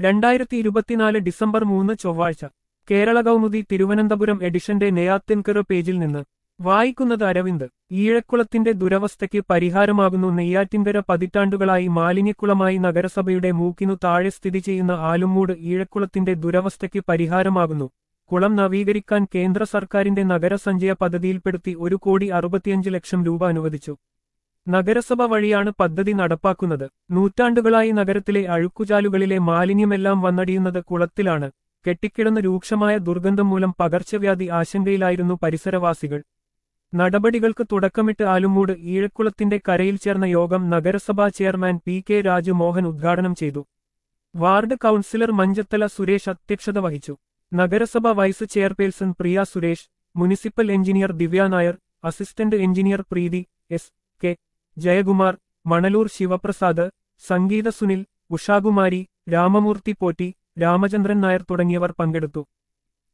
രണ്ടായിരത്തി ഇരുപത്തിനാല് ഡിസംബർ മൂന്ന് ചൊവ്വാഴ്ച കേരള കൗമുദി തിരുവനന്തപുരം എഡിഷന്റെ നെയ്യാത്തിൻകറ് പേജിൽ നിന്ന് വായിക്കുന്നത് അരവിന്ദ് ഈഴക്കുളത്തിന്റെ ദുരവസ്ഥയ്ക്ക് പരിഹാരമാകുന്നു നെയ്യാറ്റിൻകര പതിറ്റാണ്ടുകളായി മാലിന്യക്കുളമായി നഗരസഭയുടെ മൂക്കിനു താഴെ സ്ഥിതി ചെയ്യുന്ന ആലുമൂട് ഈഴക്കുളത്തിന്റെ ദുരവസ്ഥയ്ക്ക് പരിഹാരമാകുന്നു കുളം നവീകരിക്കാൻ കേന്ദ്ര സർക്കാരിന്റെ നഗരസഞ്ചയ പദ്ധതിയിൽപ്പെടുത്തി ഒരു കോടി അറുപത്തിയഞ്ച് ലക്ഷം രൂപ അനുവദിച്ചു നഗരസഭ വഴിയാണ് പദ്ധതി നടപ്പാക്കുന്നത് നൂറ്റാണ്ടുകളായി നഗരത്തിലെ അഴുക്കുചാലുകളിലെ മാലിന്യമെല്ലാം വന്നടിയുന്നത് കുളത്തിലാണ് കെട്ടിക്കിടന്ന രൂക്ഷമായ ദുർഗന്ധം മൂലം പകർച്ചവ്യാധി ആശങ്കയിലായിരുന്നു പരിസരവാസികൾ നടപടികൾക്ക് തുടക്കമിട്ട് ആലുമൂട് ഈഴക്കുളത്തിന്റെ കരയിൽ ചേർന്ന യോഗം നഗരസഭാ chairman P K Raju Mohan ഉദ്ഘാടനം ചെയ്തു വാർഡ് കൌൺസിലർ മഞ്ചത്തല സുരേഷ് അധ്യക്ഷത വഹിച്ചു നഗരസഭ vice chairperson Priya Suresh municipal engineer Divya Nair assistant engineer Preethi S K Jayakumar Manalur Sivaprasad Sangeetha Sunil Ushakumari Ramamoorthy Potti Ramachandran Nair തുടങ്ങിയവർ പങ്കെടുത്തു